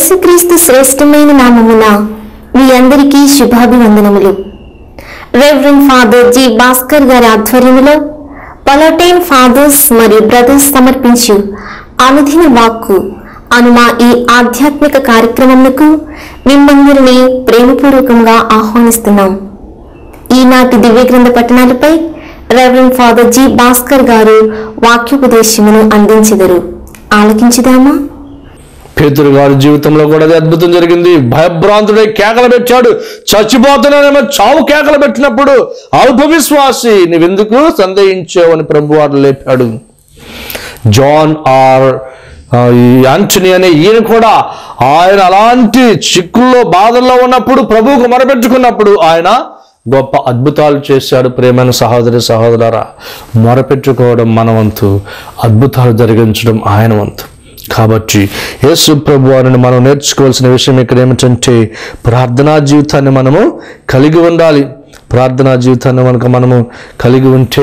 యేసుక్రీస్తు శ్రేష్టమైన నామమున మీ అందరికీ శుభాభివందనములు రెవరెండ్ ఫాదర్ జి భాస్కర్ గారి ఆధ్వర్యంలో పలటైన్ ఫాదర్స్ మరియు బ్రదర్స్ సమర్పించు అనుదిన వాక్కు అను మా ఈ ఆధ్యాత్మిక కార్యక్రమములకు మిమ్మల్ని ప్రేమపూర్వకంగా ఆహ్వానిస్తున్నాం ఈనాటి దివ్య గ్రంథ పట్టణాలపై రెవరెండ్ ఫాదర్ జి భాస్కర్ గారు వాక్యోపదేశమును అందించెదరు ఆలకించుదామా పేతురు గారి జీవితంలో కూడా అది అద్భుతం జరిగింది భయభ్రాంతుడై కేకలు పెట్టాడు చచ్చిపోతున్నానేమో చావు కేకలు పెట్టినప్పుడు అల్ప విశ్వాసి నీవెందుకు సందేహించావు అని ప్రభు వారు లేపాడు జాన్ ఆర్ ఆ, ఈ యాంటనీ అనే ఈయన కూడా ఆయన అలాంటి చిక్కుల్లో బాధల్లో ఉన్నప్పుడు ప్రభువుకు మొరపెట్టుకున్నప్పుడు ఆయన గొప్ప అద్భుతాలు చేశాడు ప్రేమైన సహోదరి సహోదరా మొరపెట్టుకోవడం మన వంతు అద్భుతాలు జరిగించడం ఆయన వంతు కాబట్టి యేసు ప్రభు వారిని మనం నేర్చుకోవాల్సిన విషయం ఇక్కడ ఏమిటంటే ప్రార్థనా జీవితాన్ని మనము కలిగి ఉండాలి ప్రార్థనా జీవితాన్ని మనకు మనము కలిగి ఉంటే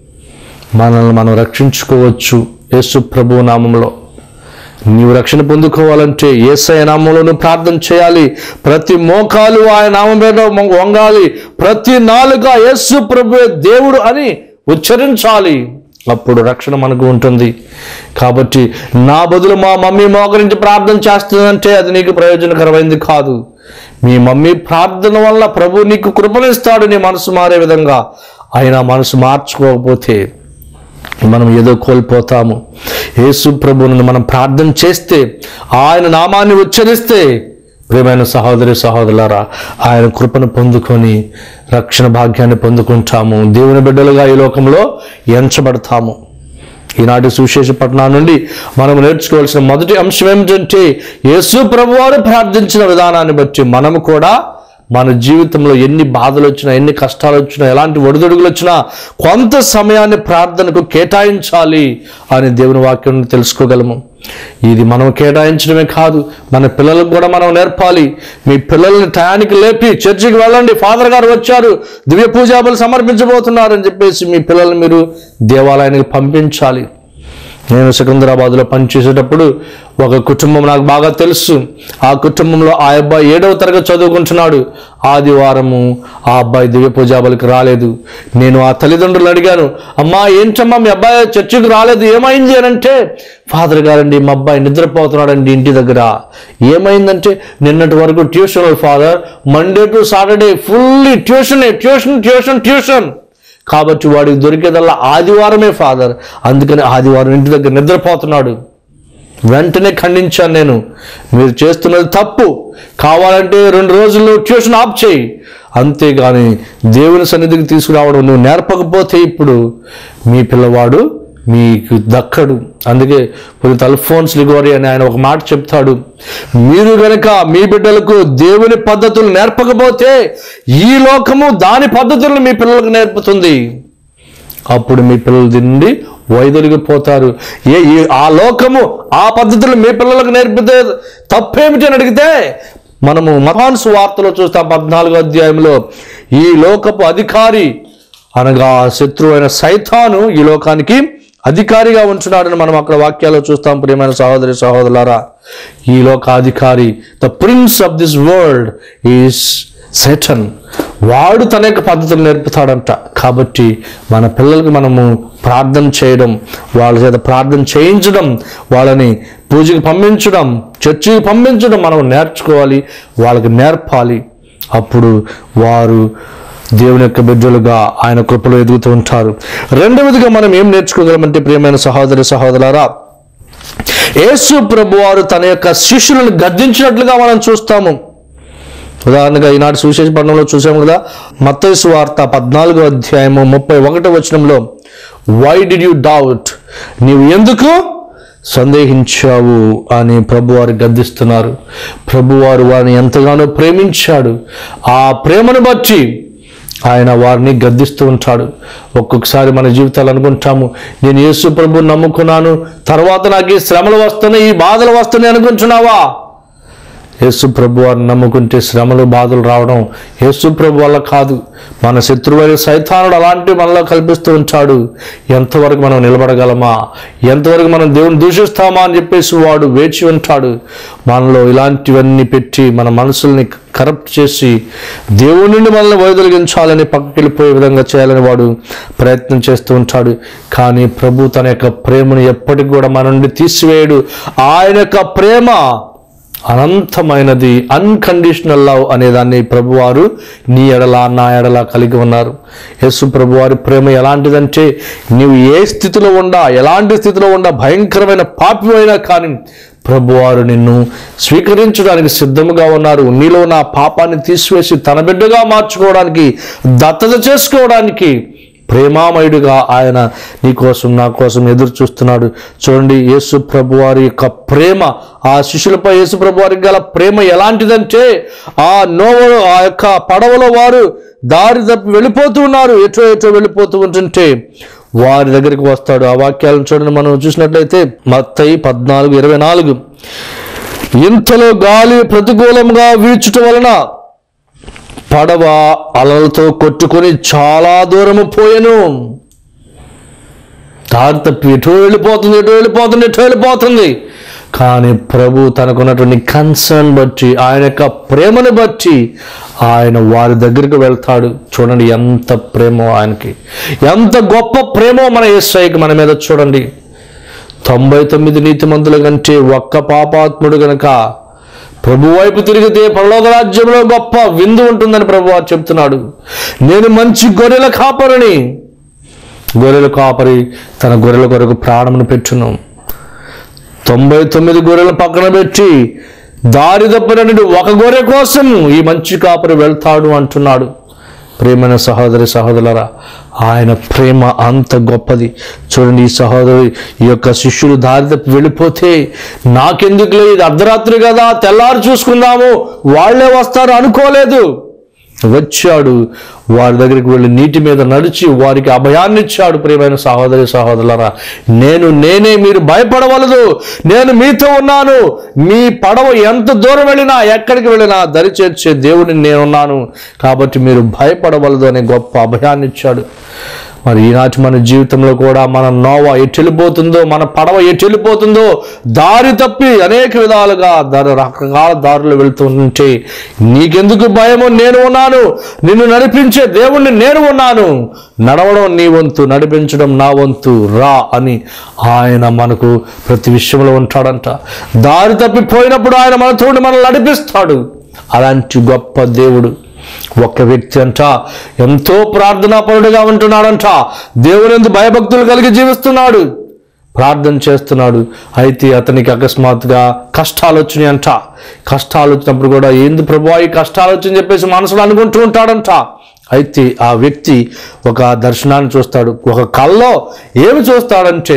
మనల్ని మనం రక్షించుకోవచ్చు యేసు ప్రభు నామంలో నీవు రక్షణ పొందుకోవాలంటే ఏసయ నామంలో నువ్వు ప్రార్థన చేయాలి ప్రతి మోకాలు ఆయన నామం మీద వంగాలి ప్రతి నాలుక యేసు ప్రభు దేవుడు అని ఉచ్చరించాలి అప్పుడు రక్షణ మనకు ఉంటుంది కాబట్టి నా బదులు మా మమ్మీ మోకరించి ప్రార్థన చేస్తుందంటే అది నీకు ప్రయోజనకరమైంది కాదు మీ మమ్మీ ప్రార్థన వల్ల ప్రభు నీకు కృపణిస్తాడు నీ మనసు మారే విధంగా అయినా మనసు మార్చుకోకపోతే మనం ఏదో కోల్పోతాము యేసు ప్రభువును మనం ప్రార్థన చేస్తే ఆయన నామాన్ని ఉచ్చరిస్తే ప్రియమైన సహోదరి సహోదరులారా ఆయన కృపను పొందుకొని రక్షణ భాగ్యాన్ని పొందుకుంటాము దేవుని బిడ్డలుగా ఈ లోకంలో ఎంచబడతాము ఈనాటి సుశేష పట్టణం నుండి మనం నేర్చుకోవాల్సిన మొదటి అంశం ఏమిటంటే యేసు ప్రభువారు ప్రార్థించిన విధానాన్ని బట్టి మనము కూడా మన జీవితంలో ఎన్ని బాధలు వచ్చినా ఎన్ని కష్టాలు వచ్చినా ఎలాంటి ఒడిదొడుగులు వచ్చినా కొంత సమయాన్ని ప్రార్థనకు కేటాయించాలి అని దేవుని వాక్యం నుండి తెలుసుకోగలము ఇది మనం కేటాయించడమే కాదు మన పిల్లలకు కూడా మనం నేర్పాలి మీ పిల్లల్ని టయానికి లేపి చర్చికి వెళ్ళండి ఫాదర్ గారు వచ్చారు దివ్య పూజాబులు సమర్పించబోతున్నారు అని చెప్పేసి మీ పిల్లల్ని మీరు దేవాలయానికి పంపించాలి నేను సికింద్రాబాద్లో పనిచేసేటప్పుడు ఒక కుటుంబం నాకు బాగా తెలుసు ఆ కుటుంబంలో ఆ అబ్బాయి ఏడవ తరగతి చదువుకుంటున్నాడు ఆదివారము ఆ అబ్బాయి దివ్య పూజాబలికి రాలేదు నేను ఆ తల్లిదండ్రులు అడిగాను అమ్మా ఏంటమ్మా మీ అబ్బాయి చర్చికి రాలేదు ఏమైంది అని అంటే ఫాదర్ గారండి మా అబ్బాయి నిద్రపోతున్నాడండి ఇంటి దగ్గర ఏమైందంటే నిన్నటి వరకు tuition father Monday to Saturday fully tuition tuition tuition tuition కాబట్టి వాడికి దొరికేదల్లా ఆదివారమే ఫాదర్ అందుకని ఆదివారం ఇంటి దగ్గర నిద్రపోతున్నాడు వెంటనే ఖండించాను నేను మీరు చేస్తున్నది తప్పు కావాలంటే రెండు రోజుల్లో ట్యూషన్ ఆఫ్ చేయి అంతేగాని దేవుని సన్నిధికి తీసుకురావడం నువ్వు నేర్పకపోతే ఇప్పుడు మీ పిల్లవాడు మీకు దక్కడు అందుకే కొన్ని అల్ఫోన్స్ లిగోరి అని ఆయన ఒక మాట చెప్తాడు మీరు గనక మీ బిడ్డలకు దేవుని పద్ధతులు నేర్పకపోతే ఈ లోకము దాని పద్ధతులను మీ పిల్లలకు నేర్పుతుంది అప్పుడు మీ పిల్లలు దీని నుండి వైదొలిగిపోతారు ఏ ఈ- ఆ లోకము ఆ పద్ధతులు మీ పిల్లలకు నేర్పితే తప్పేమిటి అని అడిగితే మనము మతాన్స్ వార్తలో చూస్తాం పద్నాలుగో అధ్యాయంలో ఈ లోకపు అధికారి అనగా శత్రువు అయిన సైతాను ఈ లోకానికి అధికారిగా ఉంటున్నాడని మనం అక్కడ వాక్యాల్లో చూస్తాం ప్రియమైన సహోదరి సహోదరులారా ఈ లోక అధికారి the prince of this world is Satan వాడు తన యొక్క పద్ధతులు నేర్పుతాడంట కాబట్టి మన పిల్లలకి మనము ప్రార్థన చేయడం వాళ్ళ చేత ప్రార్థన చేయించడం వాళ్ళని పూజకి పంపించడం చర్చికి పంపించడం మనం నేర్చుకోవాలి వాళ్ళకి నేర్పాలి అప్పుడు వారు దేవుని యొక్క బిడ్డలుగా ఆయన కృపలో ఎదుగుతూ ఉంటారు రెండవదిగా మనం ఏం నేర్చుకోగలమంటే ప్రియమైన సహోదరి సహోదరులారా యేసు ప్రభు వారు తన యొక్క శిష్యులను గద్దించినట్లుగా మనం చూస్తాము ఉదాహరణగా ఈనాటి సువిశేష పట్టణంలో చూసాము కదా మత్తయి వార్త పద్నాలుగో అధ్యాయము ముప్పై ఒకటో వచనంలో వై డిడ్ యు డౌట్ నీవు ఎందుకు సందేహించావు అని ప్రభువారు గద్దిస్తున్నారు ప్రభువారు వారిని ఎంతగానో ప్రేమించాడు ఆ ప్రేమను బట్టి ఆయన వారిని గద్దిస్తూ ఉంటాడు ఒక్కొక్కసారి మన జీవితాలు అనుకుంటాము నేను యేసు ప్రభు నమ్ముకున్నాను తర్వాత నాకు ఈ శ్రమలు వస్తున్నాయి ఈ బాధలు వస్తున్నాయి అనుకుంటున్నావా యేసు ప్రభు వారిని నమ్ముకుంటే శ్రమలు బాధలు రావడం యేసు ప్రభు వల్ల కాదు మన శత్రువైన సైతానుడు అలాంటివి మనలో కల్పిస్తూ ఉంటాడు ఎంతవరకు మనం నిలబడగలమా ఎంతవరకు మనం దేవుని దూషిస్తామా అని చెప్పేసి వాడు వేచి ఉంటాడు మనలో ఇలాంటివన్నీ పెట్టి మన మనసుల్ని కరప్ట్ చేసి దేవుడి నుండి మనల్ని వైదొలిగించాలని పక్కకి వెళ్ళిపోయే విధంగా చేయాలని వాడు ప్రయత్నం చేస్తూ ఉంటాడు కానీ ప్రభు తన యొక్క ప్రేమను ఎప్పటికి కూడా మన నుండి తీసివేయడు ఆయన యొక్క ప్రేమ అనంతమైనది అన్కండిషనల్ లవ్ అనేదాన్ని ప్రభువారు నీ ఎడల నా ఎడల కలిగి ఉన్నారు యేసు ప్రభువారి ప్రేమ ఎలాంటిదంటే నీవు ఏ స్థితిలో ఉండా ఎలాంటి స్థితిలో ఉండా భయంకరమైన పాపమైనా కానీ ప్రభువారు నిన్ను స్వీకరించడానికి సిద్ధముగా ఉన్నారు నీలో నా పాపాన్ని తీసివేసి తన బిడ్డగా మార్చుకోవడానికి దత్తత చేసుకోవడానికి ప్రేమామయుడిగా ఆయన నీ కోసం నా కోసం ఎదురు చూస్తున్నాడు చూడండి యేసు ప్రభు వారి యొక్క ప్రేమ ఆ శిష్యులపై యేసు ప్రభు వారికి గల ప్రేమ ఎలాంటిదంటే ఆ నోవలో ఆ యొక్క పడవలో వారు దారి తప్పి వెళ్ళిపోతూ ఉన్నారు ఎటో ఎటో వెళ్ళిపోతూ ఉంటుంటే వారి దగ్గరికి వస్తాడు ఆ వాక్యాలను చూడండి మనం చూసినట్లయితే మత్తయి పద్నాలుగు ఇరవై నాలుగు ఇంతలో గాలి ప్రతికూలంగా వీచుట వలన పడవ అలలతో కొట్టుకొని చాలా దూరము పోయెను దారి తప్పి ఎటు వెళ్ళిపోతుంది ఎటు వెళ్ళిపోతుంది ఎటు వెళ్ళిపోతుంది కానీ ప్రభు తనకున్నటువంటి కన్సర్న్ బట్టి ఆయన యొక్క ప్రేమను బట్టి ఆయన వారి దగ్గరికి వెళ్తాడు చూడండి ఎంత ప్రేమో ఆయనకి ఎంత గొప్ప ప్రేమో మన ఏసైకి మన మీద చూడండి తొంభై తొమ్మిది నీతిమంతుల కంటే ఒక్క పాపాత్ముడు గనక ప్రభు వైపు తిరిగితే పరలోక రాజ్యంలో గొప్ప విందు ఉంటుందని ప్రభు చెప్తున్నాడు నేను మంచి గొర్రెల కాపరిని గొర్రెల కాపరి తన గొర్రెల కొరకు ప్రాణమును పెట్టును తొంభై తొమ్మిది గొర్రెల పక్కన పెట్టి దారి తప్పినటువంటి ఒక గొర్రె కోసం ఈ మంచి కాపరి వెళ్తాడు అంటున్నాడు ప్రేమైన సహోదరి సహోదరులరా ఆయన ప్రేమ అంత గొప్పది చూడండి ఈ సహోదరు ఈ యొక్క శిష్యులు దారి తప్పి వెళ్ళిపోతే నాకెందుకులే ఇది అర్ధరాత్రి కదా తెల్లారు చూసుకుందాము వాళ్ళే వస్తారు అనుకోలేదు వచ్చాడు వారి దగ్గరికి వెళ్ళి నీటి మీద నడిచి వారికి అభయాన్ని ఇచ్చాడు ప్రియమైన సహోదరి సహోదరులరా నేను నేనే మీరు భయపడవలదు నేను మీతో ఉన్నాను మీ పడవ ఎంత దూరం వెళ్ళినా ఎక్కడికి వెళ్ళినా దరి చేర్చే దేవుడిని నేనున్నాను కాబట్టి మీరు భయపడవలదు అనే గొప్ప అభయాన్ని ఇచ్చాడు మరి ఈనాటి మన జీవితంలో కూడా మన నోవ ఎటు వెళ్ళిపోతుందో మన పడవ ఎటు వెళ్ళిపోతుందో దారి తప్పి అనేక విధాలుగా దారి రకరకాల దారులు వెళ్తూ ఉంటే నీకెందుకు భయము నేను ఉన్నాను నిన్ను నడిపించే దేవుణ్ణి నేను ఉన్నాను నడవడం నీ వంతు నడిపించడం నా వంతు రా అని ఆయన మనకు ప్రతి విషయంలో ఉంటాడంట దారి తప్పిపోయినప్పుడు ఆయన మనతో మనల్ని నడిపిస్తాడు అలాంటి గొప్ప దేవుడు ఒక్క వ్యక్తి అంట ఎంతో ప్రార్థనాపరుడుగా ఉంటున్నాడంట దేవుని ఎందు భయభక్తులు కలిగి జీవిస్తున్నాడు ప్రార్థన చేస్తున్నాడు అయితే అతనికి అకస్మాత్తుగా కష్టాలు వచ్చినాయి అంట కష్టాలు వచ్చినప్పుడు కూడా ఏంది ప్రభు ఈ కష్టాలు వచ్చని చెప్పేసి మనసులో అనుకుంటూ ఉంటాడంట అయితే ఆ వ్యక్తి ఒక దర్శనాన్ని చూస్తాడు ఒక కల్లో ఏమి చూస్తాడంటే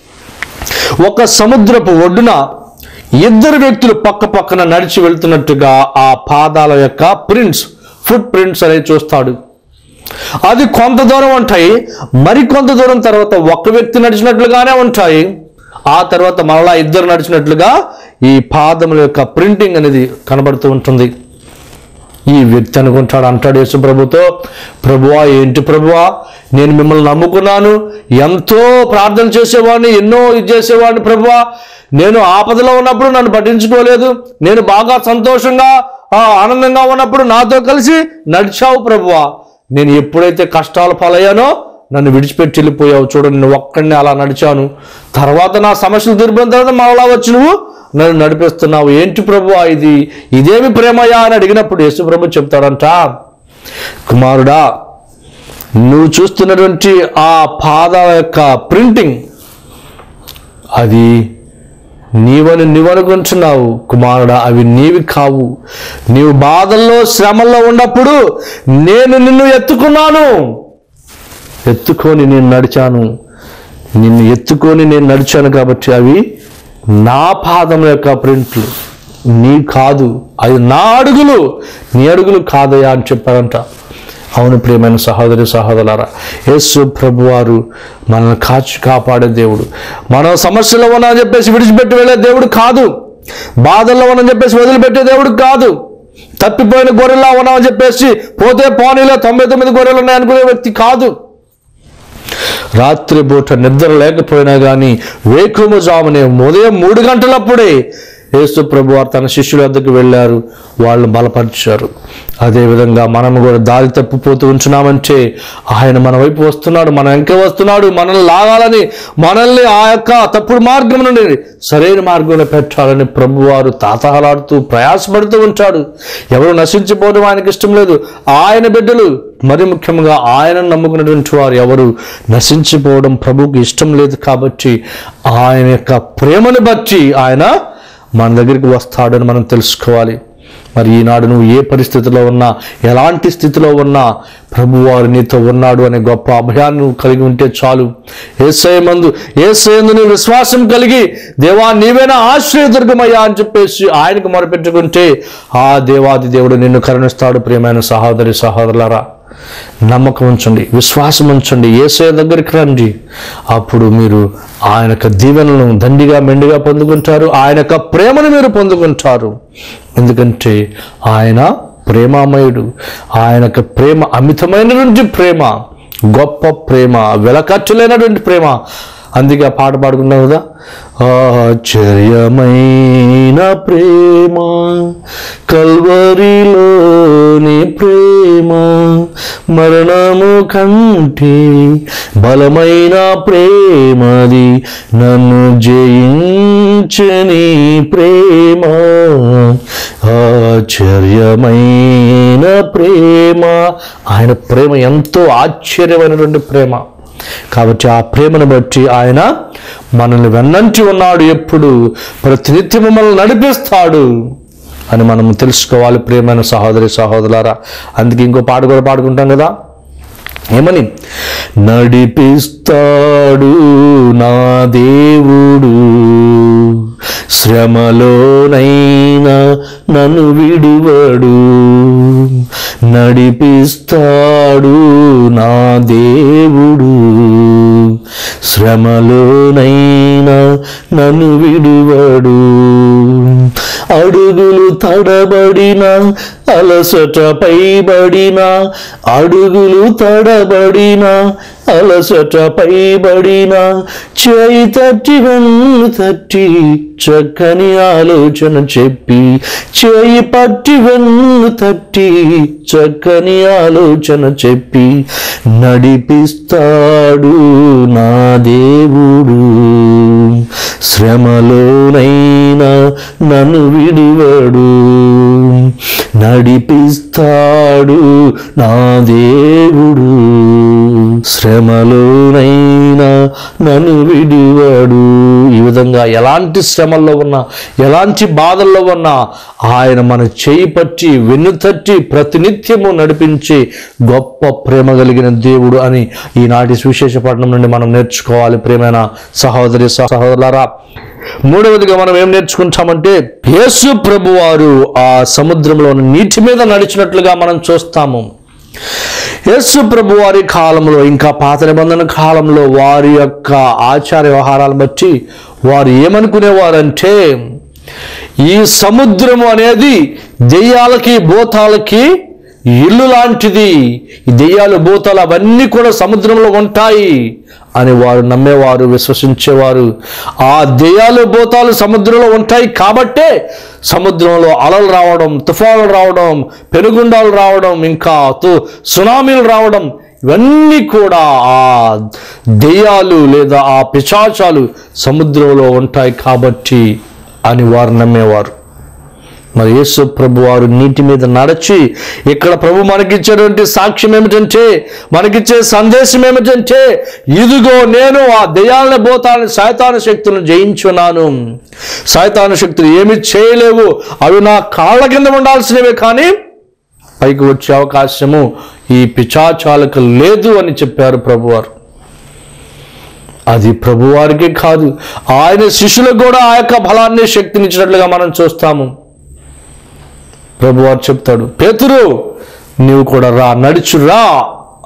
ఒక సముద్రపు ఒడ్డున ఇద్దరు వ్యక్తులు పక్క పక్కన నడిచి వెళ్తున్నట్టుగా ఆ పాదాల యొక్క ప్రింట్స్ ఫుట్ ప్రింట్స్ అనేది చూస్తాడు అది కొంత దూరం ఉంటాయి మరి కొంత దూరం తర్వాత ఒక వ్యక్తి నడిచినట్లుగానే ఉంటాయి ఆ తర్వాత మరలా ఇద్దరు నడిచినట్లుగా ఈ పాదముల యొక్క ప్రింటింగ్ అనేది కనబడుతూ ఉంటుంది ఈ వ్యక్తి అనుకుంటాడు అంటాడు యేసు ప్రభుతో ప్రభువా ఏంటి ప్రభువా నేను మిమ్మల్ని నమ్ముకున్నాను ఎంతో ప్రార్థన చేసేవాడిని ఎన్నో ఇది చేసేవాడిని ప్రభువా నేను ఆపదలో ఉన్నప్పుడు నన్ను పట్టించుకోలేదు నేను బాగా సంతోషంగా ఆ, ఆనందంగా ఉన్నప్పుడు నాతో కలిసి నడిచావు ప్రభువా నేను ఎప్పుడైతే కష్టాలు పాలయ్యానో నన్ను విడిచిపెట్టి వెళ్ళిపోయావు చూడండి నేను ఒక్కడిని అలా నడిచాను తర్వాత నా సమస్యలు తీరిపోయిన తర్వాత మరలా వచ్చి నువ్వు నన్ను నడిపిస్తున్నావు ఏంటి ప్రభు ఇది ఇదేమి ప్రేమయ్యా అని అడిగినప్పుడు యేసు ప్రభు చెప్తాడంట కుమారుడా నువ్వు చూస్తున్నటువంటి ఆ పాదాల యొక్క ప్రింటింగ్ అది నీవని నువ్వనుకుంటున్నావు కుమారుడా అవి నీవి కావు నీవు బాధల్లో శ్రమల్లో ఉన్నప్పుడు నేను నిన్ను ఎత్తుకున్నాను ఎత్తుకొని నేను నడిచాను నిన్ను ఎత్తుకొని నేను నడిచాను కాబట్టి అవి నా పాదం యొక్క ప్రింట్లు నీ కాదు అది నా అడుగులు నీ అడుగులు కాదయా అని చెప్పారంట అవును ప్రియమైన సహోదరి సహోదరులారా యేసు ప్రభువారు మనల్ని కాచి కాపాడే దేవుడు మనం సమస్యలో ఉన్నా అని చెప్పేసి విడిచిపెట్టి వెళ్ళే దేవుడు కాదు బాధల్లో ఉన్నామని చెప్పేసి వదిలిపెట్టే దేవుడు కాదు తప్పిపోయిన గొర్రెలా ఉన్నామని చెప్పేసి పోతే పోనీలో తొంభై తొమ్మిది గొర్రెలు ఉన్నాయి అనుకునే వ్యక్తి కాదు రాత్రి పూట నిద్ర లేకపోయినా కానీ వేకుము జామునే ఉదయం మూడు గంటలప్పుడే యేసు ప్రభు వారు తన శిష్యుల వద్దకు వెళ్ళారు వాళ్ళు బలపరిచారు అదేవిధంగా మనం కూడా దారి తప్పిపోతూ ఉంచున్నామంటే ఆయన మన వైపు వస్తున్నాడు మన వెంక వస్తున్నాడు మనల్ని లాగాలని మనల్ని ఆ యొక్క తప్పుడు మార్గం నుండి సరైన మార్గంలో పెట్టాలని ప్రభువారు తాతహలాడుతూ ప్రయాసపడుతూ ఉంటాడు ఎవరు నశించిపోవడం ఆయనకి ఇష్టం లేదు ఆయన బిడ్డలు మరి ముఖ్యంగా ఆయన నమ్ముకున్నటువంటి వారు ఎవరు నశించిపోవడం ప్రభువుకి ఇష్టం లేదు కాబట్టి ఆయన యొక్క ప్రేమను బట్టి ఆయన మన దగ్గరికి వస్తాడని మనం తెలుసుకోవాలి మరి ఈనాడు నువ్వు ఏ పరిస్థితిలో ఉన్నా ఎలాంటి స్థితిలో ఉన్నా ప్రభువారు నీతో ఉన్నాడు అనే గొప్ప అభయాన్ని నువ్వు కలిగి ఉంటే చాలు ఏసయ మందు ఏసయందు నీ విశ్వాసం కలిగి దేవా నీవేనా ఆశ్రయదుర్గమయ్యా అని చెప్పేసి ఆయనకు మొరపెట్టుకుంటే ఆ దేవాది దేవుడు నిన్ను కరుణిస్తాడు ప్రియమైన సహోదరి సహోదరులారా నమ్మకం ఉంచండి విశ్వాసం ఉంచండి ఏసయ దగ్గరికి రండి అప్పుడు మీరు ఆయన యొక్క దీవెనలను దండిగా మెండిగా పొందుకుంటారు ఆయన యొక్క ప్రేమను మీరు పొందుకుంటారు ఎందుకంటే ఆయన ప్రేమామయుడు ఆయన యొక్క ప్రేమ అమితమైనటువంటి ప్రేమ గొప్ప ప్రేమ వెలకట్టులేనటువంటి ప్రేమ అందుకే ఆ పాట పాడుకున్నాం కదా ఆశ్చర్యమైన ప్రేమ కల్వరిలోని ప్రేమ మరణము కంటే బలమైన ప్రేమది నన్ను జయించని ప్రేమ ఆశ్చర్యమైన ప్రేమ ఆయన ప్రేమ ఎంతో ఆశ్చర్యమైనటువంటి ప్రేమ కాబట్టి ఆ ప్రేమను బట్టి ఆయన మనల్ని వెన్నంటి ఉన్నాడు ఎప్పుడు ప్రతినిత్యం మనల్ని నడిపిస్తాడు అని మనం తెలుసుకోవాలి ప్రేమైన సహోదరి సహోదరులారా అందుకే ఇంకో పాట కూడా పాడుకుంటాం కదా ఏమని నడిపిస్తాడు నా దేవుడు శ్రమలోనైనా నన్ను విడువడు నడిపిస్తాడు నా దేవుడు శ్రమలోనైనా నన్ను విడువడు అడుగులు తడబడిన అలసట పైబడిన అడుగులు తడబడిన అలసట పైబడిన చేయి తట్టి వెన్ను తట్టి చక్కని ఆలోచన చెప్పి చేయి పట్టి వెన్ను తట్టి చక్కని ఆలోచన చెప్పి నడిపిస్తాడు నా దేవుడు శ్రమలోనైనా నన్ను విడివడు నడిపిస్తాడు నా దేవుడు శ్రమలోనైనా నన్ను విడివాడు ఈ విధంగా ఎలాంటి శ్రమల్లో ఉన్నా ఎలాంటి బాధల్లో ఉన్నా ఆయన మన చేయి పట్టి వెన్ను తట్టి ప్రతినిత్యము నడిపించే గొప్ప ప్రేమ కలిగిన దేవుడు అని ఈనాటి సువిశేష పట్టణం నుండి మనం నేర్చుకోవాలి ప్రేమైన సహోదరి సహోదరులారా మూడవదిగా మనం ఏం నేర్చుకుంటామంటే యేసు ప్రభువారు ఆ సముద్రంలో నీటి మీద నడిచినట్లుగా మనం చూస్తాము యేసు ప్రభు వారి కాలంలో ఇంకా పాత నిబంధన కాలంలో వారి యొక్క ఆచార వ్యవహారాలను బట్టి వారు ఏమనుకునేవారంటే ఈ సముద్రము అనేది దెయ్యాలకి భూతాలకి ఇల్లు లాంటిది ఈ దెయ్యాలు భూతాలు అవన్నీ కూడా సముద్రంలో ఉంటాయి అని వారు నమ్మేవారు విశ్వసించేవారు ఆ దెయ్యాలు భూతాలు సముద్రంలో ఉంటాయి కాబట్టే సముద్రంలో అలలు రావడం తుఫానులు రావడం పెనుగుండాలు రావడం ఇంకా తు- సునామీలు రావడం ఇవన్నీ కూడా ఆ దెయ్యాలు లేదా ఆ పిశాచాలు సముద్రంలో ఉంటాయి కాబట్టి అని వారు నమ్మేవారు మరి యేసు ప్రభు వారు నీటి మీద నడచి ఇక్కడ ప్రభు మనకిచ్చేటువంటి సాక్ష్యం ఏమిటంటే మనకిచ్చే సందేశం ఏమిటంటే ఇదిగో నేను ఆ దెయ్యాలని భూతాలని సైతాన శక్తులను జయించున్నాను సైతాన శక్తులు ఏమి చేయలేవు అవి నా కాళ్ళ కింద ఉండాల్సినవే కానీ పైకి వచ్చే అవకాశము ఈ పిచాచాలకు లేదు అని చెప్పారు ప్రభువారు అది ప్రభువారికి కాదు ఆయన శిష్యులకు కూడా ఆ యొక్క బలాన్ని శక్తినిచ్చినట్లుగా మనం చూస్తాము ప్రభువారు చెప్తాడు పేతురు నీవు కూడా రా నడుచు రా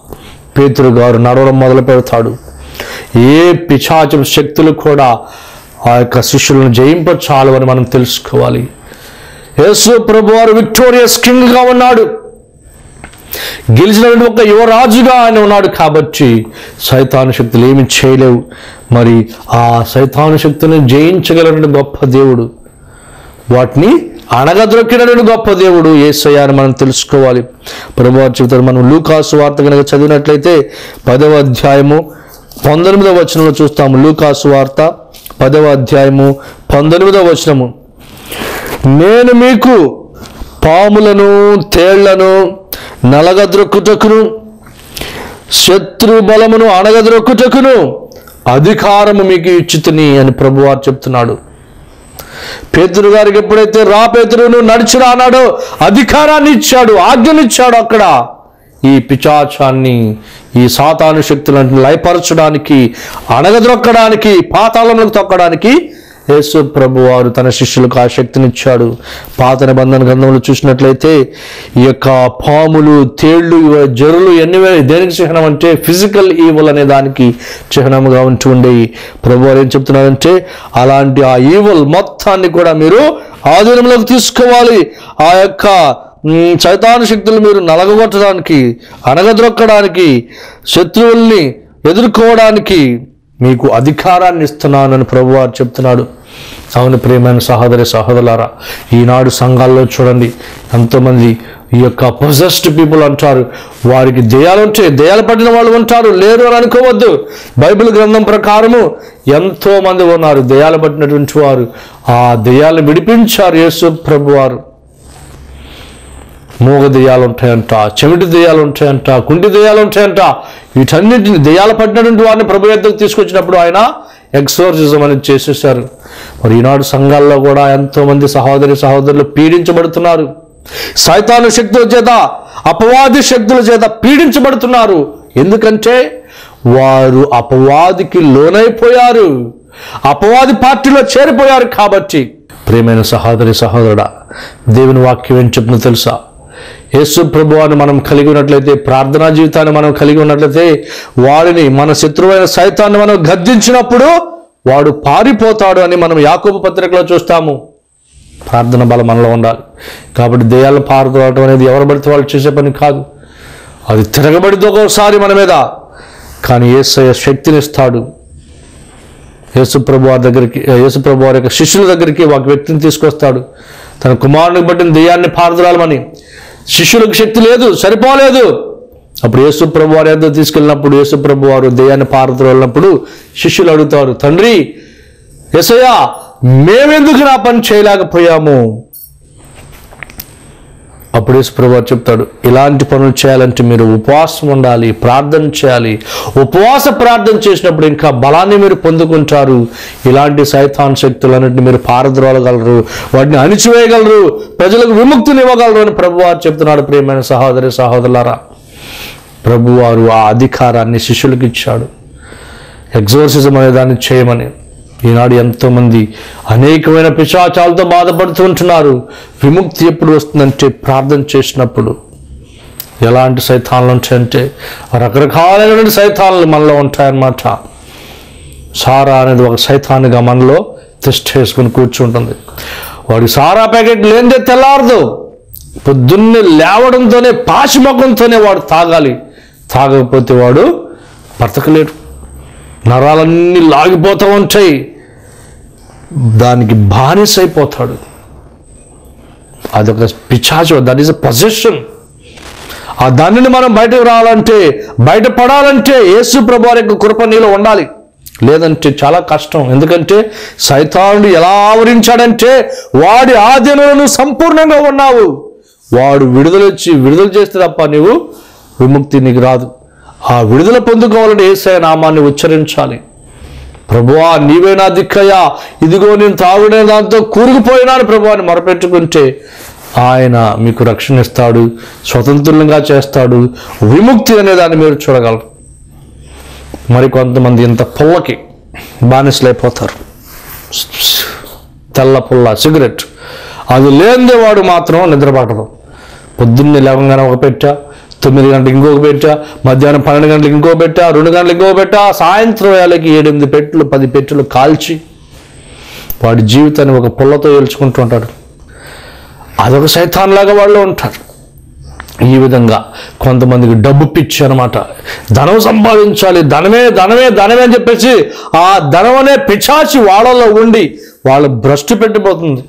పేతురు గారు నడవడం మొదలు పెడతాడు ఏ పిశాచం శక్తులు కూడా ఆ యొక్క శిష్యులను జయింపచాలు అని మనం తెలుసుకోవాలి యేసు ప్రభు వారు విక్టోరియస్ కింగ్గా ఉన్నాడు గెలిచినటువంటి ఒక యువరాజుగా ఆయన ఉన్నాడు కాబట్టి సైతాను శక్తులు ఏమి చేయలేవు మరి ఆ సైతాను శక్తులను జయించగలిగిన గొప్ప దేవుడు వాటిని అణగద్రొక్కినటువంటి గొప్ప దేవుడు ఏసయ్య అని మనం తెలుసుకోవాలి ప్రభు చెబుతారు మనం లూకాసు వార్త కనుక చదివినట్లయితే పదవ అధ్యాయము పంతొమ్మిదవ వచనంలో చూస్తాము లూకాసు వార్త పదవ అధ్యాయము పంతొమ్మిదవ వచనము నేను మీకు పాములను తేళ్లను నలగద్రొక్కుటకును శత్రు బలమును అణగద్రొక్కుటకును అధికారము మీకు ఇచ్చుతుని అని ప్రభువారు చెప్తున్నాడు పేతురు గారికి ఎప్పుడైతే రా పేతురు నువ్వు నడిచిరా అన్నాడో అధికారాన్ని ఇచ్చాడు ఆజ్ఞనిచ్చాడు అక్కడ ఈ పిచాచాన్ని ఈ సాతాను శక్తులను లయపరచడానికి అణగద్రొక్కడానికి పాతాళంలోకి తొక్కడానికి యేసు ప్రభు వారు తన శిష్యులకు ఆ శక్తినిచ్చాడు పాత నిబంధన గ్రంథంలో చూసినట్లయితే ఈ యొక్క పాములు తేళ్లు ఇవ- జరులు ఎన్ని వే- దేనికి చిహ్నం అంటే ఫిజికల్ ఈవల్ అనే దానికి చిహ్నముగా ఉంటూ ఉండేవి ప్రభు వారు ఏం చెప్తున్నారంటే అలాంటి ఆ ఈవల్ మొత్తాన్ని కూడా మీరు ఆధీనంలోకి తీసుకోవాలి ఆ యొక్క మ్, సైతాను శక్తులు మీరు నలగగొట్టడానికి అనగద్రొక్కడానికి శత్రువుల్ని ఎదుర్కోవడానికి మీకు అధికారాన్ని ఇస్తున్నానని ప్రభువారు చెప్తున్నాడు అవును ప్రియమైన సహోదరి సహోదరులారా ఈనాడు సంఘాల్లో చూడండి ఎంతోమంది ఈ యొక్క పొజెస్డ్ పీపుల్ అంటారు వారికి దయాలు ఉంటాయి దయాలు పడిన వాళ్ళు ఉంటారు లేరు అని అనుకోవద్దు బైబిల్ గ్రంథం ప్రకారము ఎంతో మంది ఉన్నారు దయాలు పట్టినటువంటి వారు ఆ దయాలు విడిపించారు యేసు ప్రభు వారు మూగ దెయ్యాలు ఉంటాయంట చెవిటి దెయ్యాలు ఉంటాయంట కుంటి దెయ్యాలు ఉంటాయంట వీటన్నిటిని దెయ్యాలు పట్టినటువంటి వారిని ప్రభు యొద్దకు తీసుకొచ్చినప్పుడు ఆయన ఎక్సోర్సిజం అనేది చేసేసారు మరి ఈనాడు సంఘాల్లో కూడా ఎంతో మంది సహోదరి సహోదరులు పీడించబడుతున్నారు సైతాను శక్తుల చేత అపవాది శక్తుల చేత పీడించబడుతున్నారు ఎందుకంటే వారు అపవాదికి లోనైపోయారు అపవాది పార్టీలో చేరిపోయారు కాబట్టి ప్రియమైన సహోదరి సహోదరుడా దేవుని వాక్యం ఏం చెప్తుందో తెలుసా యేసు ప్రభువాన్ని మనం కలిగి ఉన్నట్లయితే ప్రార్థనా జీవితాన్ని మనం కలిగి ఉన్నట్లయితే వాడిని మన శత్రువైన సైతాన్ని మనం గద్దించినప్పుడు వాడు పారిపోతాడు అని మనం యాకోబు పత్రికలో చూస్తాము ప్రార్థన బలం మనలో ఉండాలి కాబట్టి దెయ్యాలు పారుకోవటం అనేది ఎవరు పడితే వాళ్ళు చేసే పని కాదు అది తిరగబడితే ఒక్కోసారి మన మీద కానీ ఏసయ్య శక్తినిస్తాడు యేసుప్రభు వారి దగ్గరికి యేసుప్రభు వారి యొక్క శిష్యుల దగ్గరికి ఒక వ్యక్తిని తీసుకొస్తాడు తన కుమారునికి పట్టిన దెయ్యాన్ని పారదరాలమని శిష్యులకు శక్తి లేదు సరిపోలేదు అప్పుడు యేసు ప్రభు వారి వద్ద తీసుకెళ్ళినప్పుడు యేసు ప్రభు వారు దెయ్యాన్ని పారద్రోలినప్పుడు శిష్యులు అడుగుతారు తండ్రి ఎసయ్యా మేమెందుకు నా పని చేయలేకపోయాము అప్పుడు యేసు ప్రభు వారు చెప్తాడు ఇలాంటి పనులు చేయాలంటే మీరు ఉపవాసం ఉండాలి ప్రార్థన చేయాలి ఉపవాస ప్రార్థన చేసినప్పుడు ఇంకా బలాన్ని మీరు పొందుకుంటారు ఇలాంటి సైతాన్ శక్తులన్నింటినీ మీరు పారద్రోలగలరు వాటిని అణిచివేయగలరు ప్రజలకు విముక్తిని ఇవ్వగలరు అని ప్రభు వారు చెప్తున్నాడు ప్రియమైన సహోదరి సహోదరులారా ప్రభువారు ఆ అధికారాన్ని శిష్యులకు ఇచ్చాడు ఎగ్జోర్సిజం అనే దాన్ని చేయమని ఈనాడు ఎంతోమంది అనేకమైన పిశాచాలతో బాధపడుతూ ఉంటున్నారు విముక్తి ఎప్పుడు వస్తుందంటే ప్రార్థన చేసినప్పుడు ఎలాంటి సైతాన్లు ఉంటాయంటే రకరకాలైనటువంటి సైతాన్లు మనలో ఉంటాయన్నమాట సారా అనేది ఒక సైతాన్గా మనలో తిష్ట వేసుకుని కూర్చుంటుంది వాడి సారా ప్యాకెట్ లేనిదే తెల్లారదు పొద్దున్నే లేవడంతోనే పాశిముఖంతోనే వాడు తాగాలి తాగకపోతే వాడు బ్రతకలేడు నరాలన్నీ లాగిపోతూ ఉంటాయి దానికి బానిసైపోతాడు అదొక పిచాచు దట్ ఈస్ అ పొజిషన్ ఆ దానిని మనం బయటకు రావాలంటే బయటపడాలంటే యేసు ప్రభు వారి యొక్క కృప నీలో ఉండాలి లేదంటే చాలా కష్టం ఎందుకంటే సైతానుడు ఎలా ఆవరించాడంటే వాడి ఆధీనంలో సంపూర్ణంగా ఉన్నావు వాడు విడుదల వచ్చి విడుదల చేస్తే తప్ప నీవు విముక్తి నీకు రాదు ఆ విడుదల పొందుకోవాలంటే ఏసయ నామాన్ని ఉచ్చరించాలి ప్రభువా నీవే నా దిక్కయ్యా ఇదిగో నేను తాగుడే దాంతో కూరుకుపోయినాను ప్రభువాని మొరపెట్టుకుంటే ఆయన మీకు రక్షణ ఇస్తాడు స్వతంత్రంగా చేస్తాడు విముక్తి అనే దాన్ని మీరు చూడగలరు మరి కొంతమంది ఇంత పుల్లకి బానిసలైపోతారు తెల్ల పుల్ల సిగరెట్ అది లేనిదే వాడు మాత్రం నిద్రపడదు పొద్దున్నే లేవగానే ఒక పెట్టా తొమ్మిది గంటలకు ఇంకొక పెట్టా మధ్యాహ్నం పన్నెండు గంటలకు ఇంకో పెట్టా రెండు గంటలకు ఇంకో పెట్టా సాయంత్రం వేళకి ఏడెనిమిది పెట్టులు పది పెట్టులు కాల్చి వాడి జీవితాన్ని ఒక పుల్లతో ఏల్చుకుంటూ ఉంటాడు అదొక సైతాన్లాగా వాళ్ళు ఉంటారు ఈ విధంగా కొంతమందికి డబ్బు పిచ్చి అనమాట ధనం సంపాదించాలి ధనమే ధనమే ధనమే అని చెప్పేసి ఆ ధనం అనే పిచాచి వాళ్ళలో ఉండి వాళ్ళ భ్రష్టు పెట్టిపోతుంది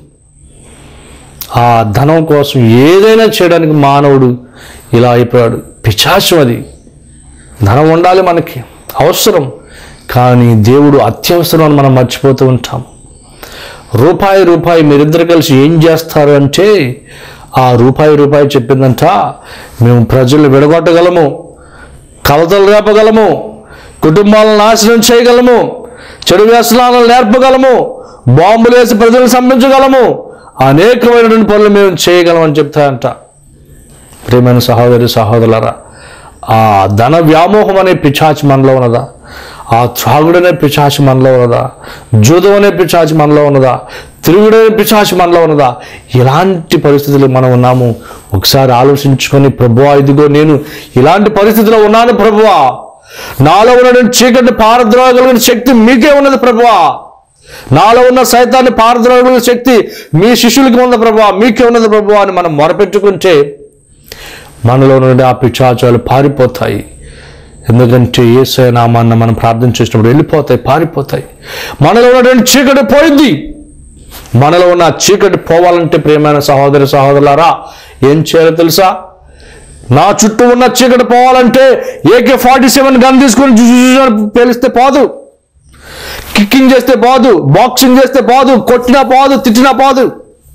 ఆ ధనం కోసం ఏదైనా చేయడానికి మానవుడు ఇలా అయిపోయాడు పిచాచం అది ధనం ఉండాలి మనకి అవసరం కానీ దేవుడు అత్యవసరం అని మనం మర్చిపోతూ ఉంటాం రూపాయి రూపాయి మీరిద్దరు కలిసి ఏం చేస్తారు అంటే ఆ రూపాయి రూపాయి చెప్పిందంట మేము ప్రజలు విడగొట్టగలము కలతలు రేపగలము కుటుంబాలను నాశనం చేయగలము చెడు వ్యసనాలను నేర్పగలము బాంబులు వేసి ప్రజలను సంపించగలము అనేకమైనటువంటి పనులు మేము చేయగలం అని చెప్తాయంట ప్రియమైన సహోదరి సహోదరులారా ఆ ధన వ్యామోహం అనే పిచాచి మనలో ఉన్నదా ఆ త్రాగుడనే పిచాచి మనలో ఉన్నదా జూదం అనే పిచాచి మనలో ఉన్నదా తిరుగుడనే పిచాచి మనలో ఉన్నదా ఇలాంటి పరిస్థితులు మనం ఉన్నాము ఒకసారి ఆలోచించుకొని ప్రభువా ఇదిగో నేను ఇలాంటి పరిస్థితిలో ఉన్నాను ప్రభువా నాలో ఉన్నటువంటి చీకటి పారద్రోగలిగిన శక్తి మీకే ఉన్నది ప్రభువా నాలో ఉన్న సైతాన్ని పారద్రోగలిగిన శక్తి మీ శిష్యులకి ఉంది ప్రభువా మీకే ఉన్నది ప్రభువా అని మనం మొరపెట్టుకుంటే మనలో నుండి ఆ పిచాచాలు పారిపోతాయి ఎందుకంటే ఏసయ నామాన్న మనం ప్రార్థన చేసినప్పుడు వెళ్ళిపోతాయి పారిపోతాయి మనలో ఉన్నటువంటి చీకటి పోయింది మనలో ఉన్న ఆ చీకటి పోవాలంటే ప్రియమైన సహోదరి సహోదరులారా ఏం చేయాలో తెలుసా నా చుట్టూ ఉన్న చీకటి పోవాలంటే ఏకే ఫార్టీ సెవెన్ గన్ తీసుకొని జు- జు- జు అని పేలిస్తే పోదు కిక్కింగ్ చేస్తే పోదు బాక్సింగ్ చేస్తే పోదు కొట్టినా పోదు తిట్టినా పోదు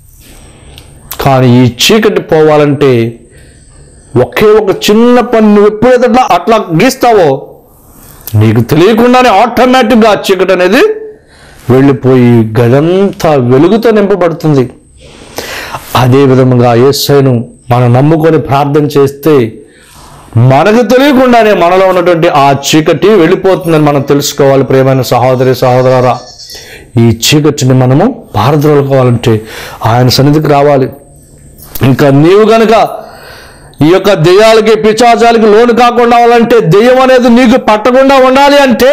కానీ ఈ చీకటి పోవాలంటే ఒకే ఒక చిన్న పని నువ్వు ఎప్పుడైతే అట్లా అట్లా గీస్తావో నీకు తెలియకుండానే ఆటోమేటిక్గా ఆ చీకటి అనేది వెళ్ళిపోయి గదంతా వెలుగుతో నింపబడుతుంది అదే విధంగా యేసయ్యను మనం నమ్ముకొని ప్రార్థన చేస్తే మనకు తెలియకుండానే మనలో ఉన్నటువంటి ఆ చీకటి వెళ్ళిపోతుందని మనం తెలుసుకోవాలి ప్రియమైన సహోదరి సహోదరా ఈ చీకటిని మనము పారద్రోలుకోవాలంటే ఆయన సన్నిధికి రావాలి ఇంకా నీవు గనుక ఈ యొక్క దెయ్యాలకి పిచాచాలకి లోను కాకుండా ఉండాలంటే దెయ్యం అనేది నీకు పట్టకుండా ఉండాలి అంటే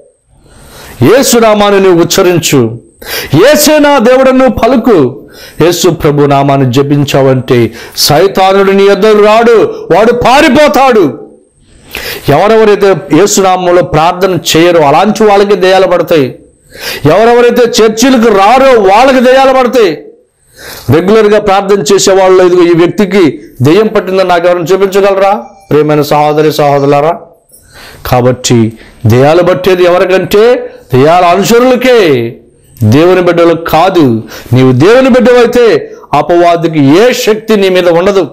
ఏసునామాన్ని నువ్వు ఉచ్చరించు ఏసే నా దేవుడు నువ్వు పలుకు యేసు ప్రభు నామాన్ని జపించావంటే సైతానుడు నీ ఎద్దరు రాడు వాడు పారిపోతాడు ఎవరెవరైతే యేసునామంలో ప్రార్థన చేయరో అలాంటి వాళ్ళకి దెయ్యాలు పడతాయి ఎవరెవరైతే చర్చిలకు రారో వాళ్ళకి దెయ్యాలు పడతాయి రెగ్యులర్గా ప్రార్థన చేసే వాళ్ళు ఇదిగో ఈ వ్యక్తికి దెయ్యం పట్టిందని నాకు ఎవరైనా చూపించగలరా ప్రియమైన సహోదరి సహోదరులారా కాబట్టి దెయ్యాలు పట్టేది ఎవరికంటే దెయ్యాల అనుచరులకే దేవుని బిడ్డలకు కాదు నీవు దేవుని బిడ్డవైతే అపవాదికి ఏ శక్తి నీ మీద ఉండదు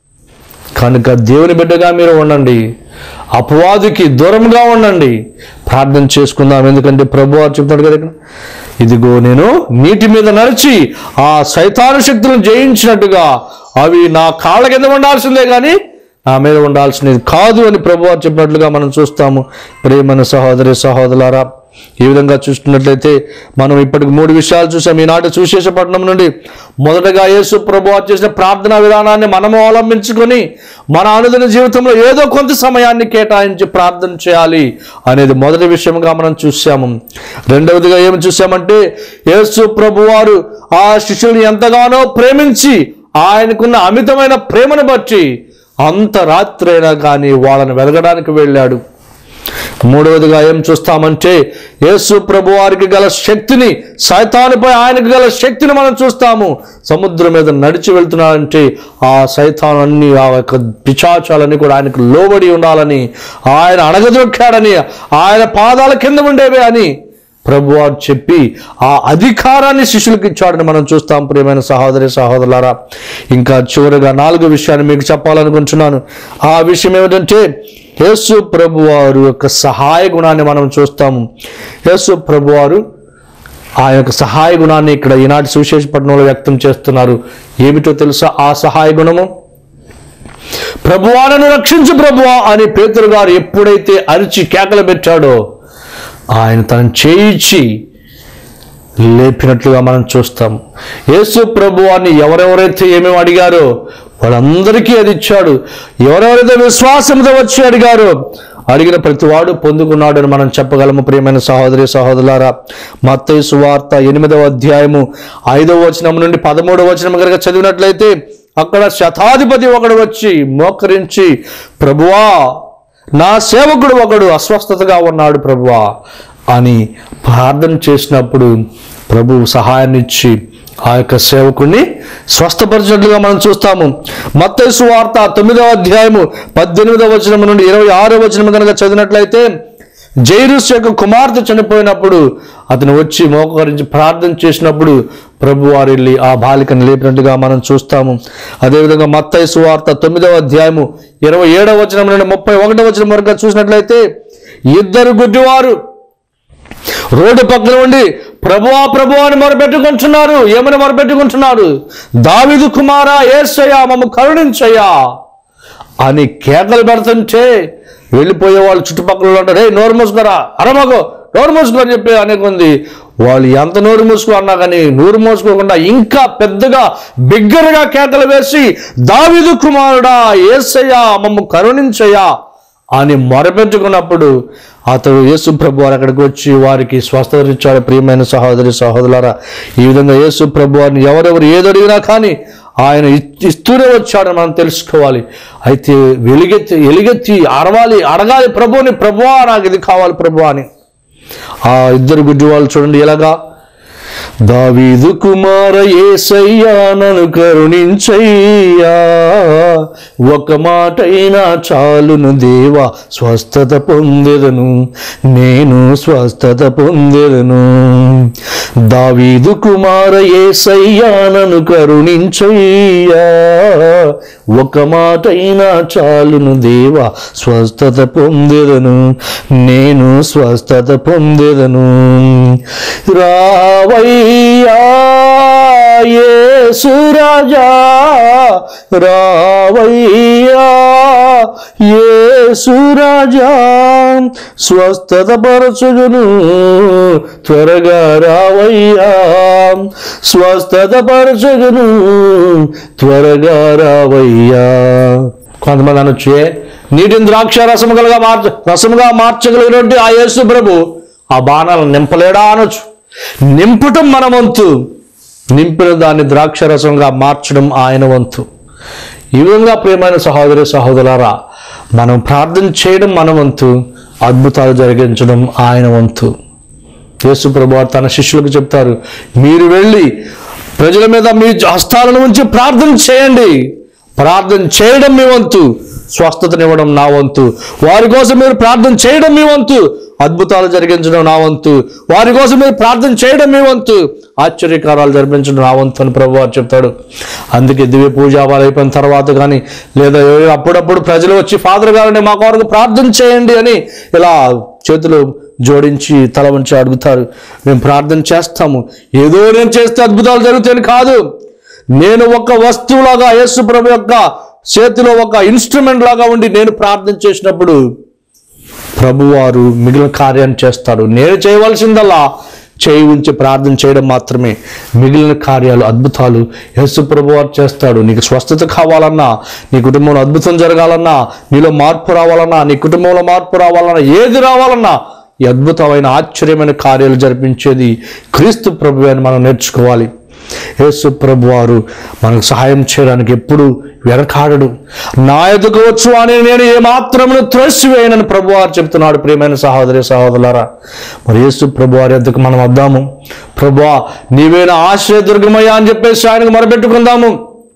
కనుక దేవుని బిడ్డగా మీరు ఉండండి అపవాదికి దూరంగా ఉండండి ప్రార్థన చేసుకుందాం ఎందుకంటే ప్రభు వారు చెప్తాడు కదా ఇక్కడ ఇదిగో నేను నీటి మీద నడిచి ఆ సైతాను శక్తులను జయించినట్టుగా అవి నా కాళ్ళ కింద ఉండాల్సిందే కానీ నా మీద ఉండాల్సినది కాదు అని ప్రభు వారు చెప్పినట్లుగా మనం చూస్తాము ప్రేమన సహోదరి సహోదరులారా ఈ విధంగా చూస్తున్నట్లయితే మనం ఇప్పటికి మూడు విషయాలు చూసాం ఈనాటి సుశేషపట్నం నుండి మొదటగా యేసు ప్రభు వారు చేసిన ప్రార్థనా విధానాన్ని మనము అవలంబించుకొని మన అనుదిన జీవితంలో ఏదో కొంత సమయాన్ని కేటాయించి ప్రార్థన చేయాలి అనేది మొదటి విషయంగా మనం చూసాము రెండవదిగా ఏమి చూసామంటే యేసు ప్రభు వారు ఆ శిష్యుల్ని ఎంతగానో ప్రేమించి ఆయనకున్న అమితమైన ప్రేమను బట్టి అంత రాత్రైనా కానీ వాళ్ళని వెలగడానికి వెళ్ళాడు మూడవదిగా ఏం చూస్తామంటే యేసు ప్రభు వారికి గల శక్తిని సైతానుపై ఆయనకు గల శక్తిని మనం చూస్తాము సముద్రం మీద నడిచి వెళ్తున్నాడంటే ఆ సైతాను అన్ని ఆ యొక్క పిచాచాలన్నీ కూడా ఆయనకు లోబడి ఉండాలని ఆయన అణగదొక్కాడని ఆయన పాదాల కింద ఉండేవే అని ప్రభువారు చెప్పి ఆ అధికారాన్ని శిష్యులకు ఇచ్చాడని మనం చూస్తాం ప్రియమైన సహోదరి సహోదరులారా ఇంకా చివరిగా నాలుగో విషయాన్ని మీకు చెప్పాలనుకుంటున్నాను ఆ విషయం ఏమిటంటే యేసు ప్రభువారు యొక్క సహాయ గుణాన్ని మనం చూస్తాము యేసు ప్రభువారు ఆ యొక్క సహాయ గుణాన్ని ఇక్కడ ఈనాటి సువిశేషపట్నంలో వ్యక్తం చేస్తున్నారు ఏమిటో తెలుసా ఆ సహాయ గుణము ప్రభువాలను రక్షించు ప్రభువా అని పేతురు గారు ఎప్పుడైతే అరిచి కేకలు పెట్టాడో ఆయన తనను చేయించి లేపినట్లుగా మనం చూస్తాం యేసు ప్రభువాన్ని ఎవరెవరైతే ఏమేమి అడిగారో వాళ్ళందరికీ అది ఇచ్చాడు ఎవరెవరైతే విశ్వాసంతో వచ్చి అడిగారో అడిగిన ప్రతివాడు పొందుకున్నాడు అని మనం చెప్పగలము ప్రియమైన సహోదరి సహోదరులారా మత్తయి సువార్త ఎనిమిదవ అధ్యాయము ఐదవ వచనం నుండి పదమూడవ వచనం కనుక చదివినట్లయితే అక్కడ శతాధిపతి ఒకడు వచ్చి మోకరించి ప్రభువా నా సేవకుడు ఒకడు అస్వస్థతగా ఉన్నాడు ప్రభువా అని ప్రార్థన చేసినప్పుడు ప్రభు సహాయాన్ని ఇచ్చి ఆ యొక్క సేవకుడిని స్వస్థపరిచినట్లుగా మనం చూస్తాము మత్తయి వార్త తొమ్మిదవ అధ్యాయము పద్దెనిమిదవ వచనం నుండి ఇరవై ఆరో వచనం కనుక చదివినట్లయితే జైరుస్ యొక్క కుమార్తె చనిపోయినప్పుడు అతను వచ్చి మోకరించి ప్రార్థన చేసినప్పుడు ప్రభు వారు వెళ్ళి ఆ బాలికను లేపినట్టుగా మనం చూస్తాము అదేవిధంగా మత్తయి సువార్త తొమ్మిదవ అధ్యాయము ఇరవై ఏడవ వచనం నుండి ముప్పై ఒకటవ వచనం వరకు చూసినట్లయితే ఇద్దరు గుడ్డివారు రోడ్డు పక్కన ఉండి ప్రభువా ప్రభు అని మొరపెట్టుకుంటున్నారు ఏమని మొరపెట్టుకుంటున్నారు దావిదు కుమారా ఏసయ్యా మమ్మ కరుణించయ్యా అని కేకలు పెడుతుంటే వెళ్ళిపోయే వాళ్ళు చుట్టుపక్కల వాళ్ళు అంటారు రే నోరు మూసుకోరా అరమగో నోరు మూసుకో అని చెప్పి అనేకుంది వాళ్ళు ఎంత నోరు మూసుకో అన్నా కానీ నోరు మూసుకోకుండా ఇంకా పెద్దగా బిగ్గరగా కేకలు వేసి దావిదు కుమారుడా ఏసయ్యా మమ్మ కరుణించయ్యా అని మొరపెట్టుకున్నప్పుడు అతడు యేసు ప్రభు వారు అక్కడికి వచ్చి వారికి స్వస్థత ఇచ్చాడు ప్రియమైన సహోదరి సహోదరులారా ఈ విధంగా యేసు ప్రభు వారిని ఎవరెవరు ఏదడిగినా కానీ ఆయన ఇ- ఇస్తూనే వచ్చాడని మనం తెలుసుకోవాలి అయితే వెలుగెత్తి ఎలుగెత్తి అరవాలి అడగాలి ప్రభుని ప్రభువా నాకు ఇది కావాలి ప్రభు అని ఆ ఇద్దరు గుడ్డి వాళ్ళు చూడండి ఎలాగా దావీదు కుమార ఏసయ్యా నన్ను కరుణించయ్యా ఒక మాటైనా చాలును దేవా స్వస్థత పొందెదను నేను స్వస్థత పొందెదను దావీదు కుమార ఏసయ్యా నన్ను కరుణించయ్యా ఒక మాటైనా చాలును దేవా స్వస్థత పొందెదను నేను స్వస్థత పొందెదను రావయ్యా యేసు రాజా రావయ్యా యేసు రాజా స్వస్థత పరచుగును త్వరగా రావయ్యా స్వస్థత పరచుగును త్వరగా రావయ్యా కొంతమంది అనొచ్చు నీటిని ద్రాక్ష రసములుగా మార్చ రసముగా మార్చగలిగినటువంటి ఆ యేసు ప్రభు ఆ బాణాలను నింపలేడా అనొచ్చు నింపటం మన వంతు నింపిన దాన్ని ద్రాక్ష రసంగా మార్చడం ఆయన వంతు ఈ విధంగా ప్రియమైన సహోదరి సహోదరులారా మనం ప్రార్థన చేయడం మన వంతు అద్భుతాలు జరిగించడం ఆయన వంతు యేసు ప్రభు తన శిష్యులకు చెప్తారు మీరు వెళ్ళి ప్రజల మీద మీ హస్తాలను ఉంచి ప్రార్థన చేయండి ప్రార్థన చేయడం మీ వంతు స్వస్థతనివ్వడం నా వంతు వారి కోసం మీరు ప్రార్థన చేయడం మీ వంతు అద్భుతాలు జరిగించడం నా వంతు వారి కోసం మీరు ప్రార్థన చేయడం మీ వంతు ఆశ్చర్యకారాలు జరిపించడం నా వంతు అని ప్రభు వారు చెప్తాడు అందుకే దివ్య పూజావాలు అయిపోయిన తర్వాత కానీ లేదా ఎవరు అప్పుడప్పుడు ప్రజలు వచ్చి ఫాదర్ గారిని మా కొరకు ప్రార్థన చేయండి అని ఇలా చేతులు జోడించి తల వంచి అడుగుతారు మేము ప్రార్థన చేస్తాము ఏదో నేను చేస్తే అద్భుతాలు జరుగుతాయని కాదు నేను ఒక వస్తువులాగా యేసు ప్రభు యొక్క చేతిలో ఒక ఇన్స్ట్రుమెంట్ లాగా ఉండి నేను ప్రార్థన చేసినప్పుడు ప్రభువారు మిగిలిన కార్యాన్ని చేస్తాడు నేను చేయవలసిందల్లా చేయి ఉంచి ప్రార్థన చేయడం మాత్రమే మిగిలిన కార్యాలు అద్భుతాలు యేసు ప్రభువారు చేస్తాడు నీకు స్వస్థత కావాలన్నా నీ కుటుంబంలో అద్భుతం జరగాలన్నా నీలో మార్పు రావాలన్నా నీ కుటుంబంలో మార్పు రావాలన్నా ఏది రావాలన్నా ఈ అద్భుతమైన ఆశ్చర్యమైన కార్యాలు జరిపించేది క్రీస్తు ప్రభు అని మనం నేర్చుకోవాలి యేసు ప్రభు వారు మనకు సహాయం చేయడానికి ఎప్పుడు వెనకాడడు నా ఎదుకు వచ్చు అని నేను ఏమాత్రమును త్రోసివేయనని ప్రభు వారు చెప్తున్నాడు ప్రియమైన సహోదరి సహోదరులారా మరి యేసు ప్రభు వారి ఎద్దుకు మనం వద్దాము ప్రభువా నీవేనా ఆశ్రయదుర్గమయ్యా అని చెప్పేసి ఆయనకు మొరపెట్టుకుందాము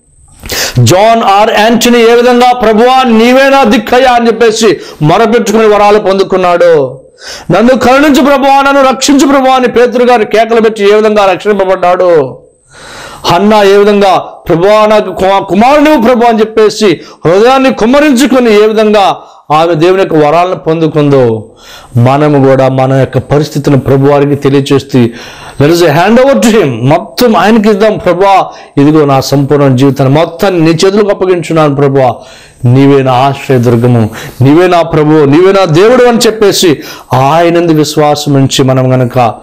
జాన్ ఆర్ యాంటనీ ఏ విధంగా ప్రభువా నీవేనా దిక్కయ్యా అని చెప్పేసి మొరపెట్టుకుని వరాలు పొందుకున్నాడు నన్ను కరుణించు ప్రభువా నన్ను రక్షించు ప్రభువా అని పేతురు గారు కేకలు పెట్టి ఏ విధంగా రక్షింపబడ్డాడు హన్నా ఏ విధంగా ప్రభువా నాకు కు- కుమారుడు ప్రభు అని చెప్పేసి హృదయాన్ని కుమ్మరించుకొని ఏ విధంగా ఆమె దేవుని యొక్క వరాలను పొందుకుందో మనము కూడా మన యొక్క పరిస్థితిని ప్రభువారికి తెలియచేస్తూ let us hand over to him మొత్తం ఆయనకి ఇద్దాం ప్రభువా ఇదిగో నా సంపూర్ణ జీవితాన్ని మొత్తాన్ని నీ చేతులకు అప్పగించున్నాను ప్రభువా నీవే నా ఆశ్రయదుర్గము నీవే నా ప్రభువు నీవే నా దేవుడు అని చెప్పేసి ఆయనందు విశ్వాసం ఉంచి మనం గనక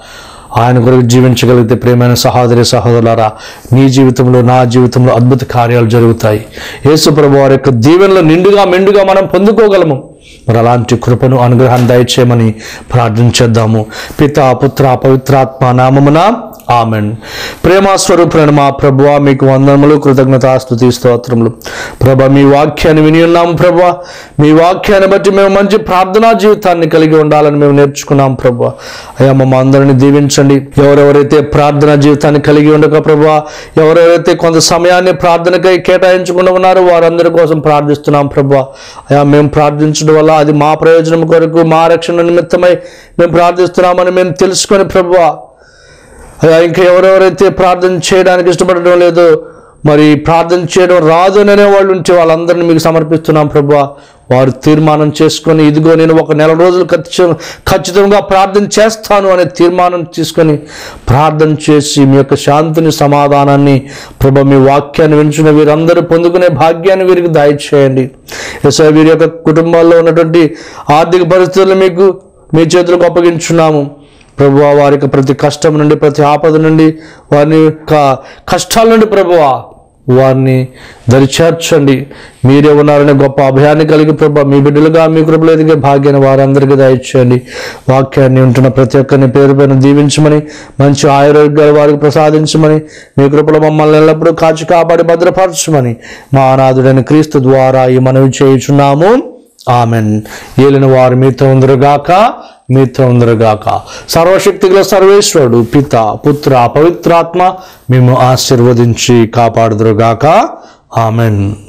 ఆయన కొరకు జీవించగలిగితే ప్రేమైన సహోదరి సహోదరులారా నీ జీవితంలో నా జీవితంలో అద్భుత కార్యాలు జరుగుతాయి యేసు ప్రభు వారి యొక్క దీవెనలో నిండుగా మెండుగా మనం పొందుకోగలము మరి అలాంటి కృపను అనుగ్రహాన్ని దయచేయమని ప్రార్థన చేద్దాము పిత పుత్ర పవిత్రాత్మ నామమున ఆమెన్ ప్రేమ స్వరూపులైన మా ప్రభువ మీకు వందనములు కృతజ్ఞతాస్తుతి స్తోత్రములు ప్రభ మీ వాక్యాన్ని విని ఉన్నాం ప్రభ మీ వాక్యాన్ని బట్టి మేము మంచి ప్రార్థనా జీవితాన్ని కలిగి ఉండాలని మేము నేర్చుకున్నాం ప్రభ అయ్యా మమ్మ అందరిని దీవించండి ఎవరెవరైతే ప్రార్థనా జీవితాన్ని కలిగి ఉండక ప్రభ ఎవరెవరైతే కొంత సమయాన్ని ప్రార్థనకై కేటాయించకుండా ఉన్నారో వారందరి కోసం ప్రార్థిస్తున్నాం ప్రభ అయ్యా మేము ప్రార్థించడం వల్ల అది మా ప్రయోజనం కొరకు మా రక్షణ నిమిత్తమై మేము ప్రార్థిస్తున్నామని మేము తెలుసుకొని ప్రభువా అయ్యా ఇంకా ఎవరెవరైతే ప్రార్థన చేయడానికి ఇష్టపడడం లేదో మరి ప్రార్థన చేయడం రాదు అనే వాళ్ళు ఉంటే వాళ్ళందరినీ మీకు సమర్పిస్తున్నాం ప్రభు వారు తీర్మానం చేసుకొని ఇదిగో నేను ఒక నెల రోజులు ఖచ్చితంగా ఖచ్చితంగా ప్రార్థన చేస్తాను అనే తీర్మానం తీసుకొని ప్రార్థన చేసి మీ యొక్క శాంతిని సమాధానాన్ని ప్రభు మీ వాక్యాన్ని వింటున్న వీరందరూ పొందుకునే భాగ్యాన్ని వీరికి దయచేయండి ఎస్ఐ వీరి యొక్క కుటుంబాల్లో ఉన్నటువంటి ఆర్థిక పరిస్థితులు మీకు మీ చేతులకు అప్పగించున్నాము ప్రభువా వారికి ప్రతి కష్టం నుండి ప్రతి ఆపద నుండి వారిని యొక్క కష్టాల నుండి ప్రభువా వారిని దరిచేర్చండి మీరే ఉన్నారనే గొప్ప అభయాన్ని కలిగి ప్రభు మీ బిడ్డలుగా మీ కృపలో ఎదిగే భాగ్యాన్ని వారందరికీ దయచేయండి వాక్యాన్ని ఉంటున్న ప్రతి ఒక్కరిని పేరు పైన దీవించమని మంచి ఆయురోగ్యాలు వారికి ప్రసాదించమని మీ కృపలో మమ్మల్ని ఎల్లప్పుడూ కాచి కాపాడి భద్రపరచమని మా అనాథుడైన క్రీస్తు ద్వారా ఈ మనవి చేయుచున్నాము ఆమెన్ ఏలిన వారు మీతో ఉందరుగాక మీతో ఉందరుగాక సర్వశక్తిగల సర్వేశ్వరుడు పిత పుత్ర పవిత్రాత్మ మేము ఆశీర్వదించి కాపాడుదురుగాక ఆమెన్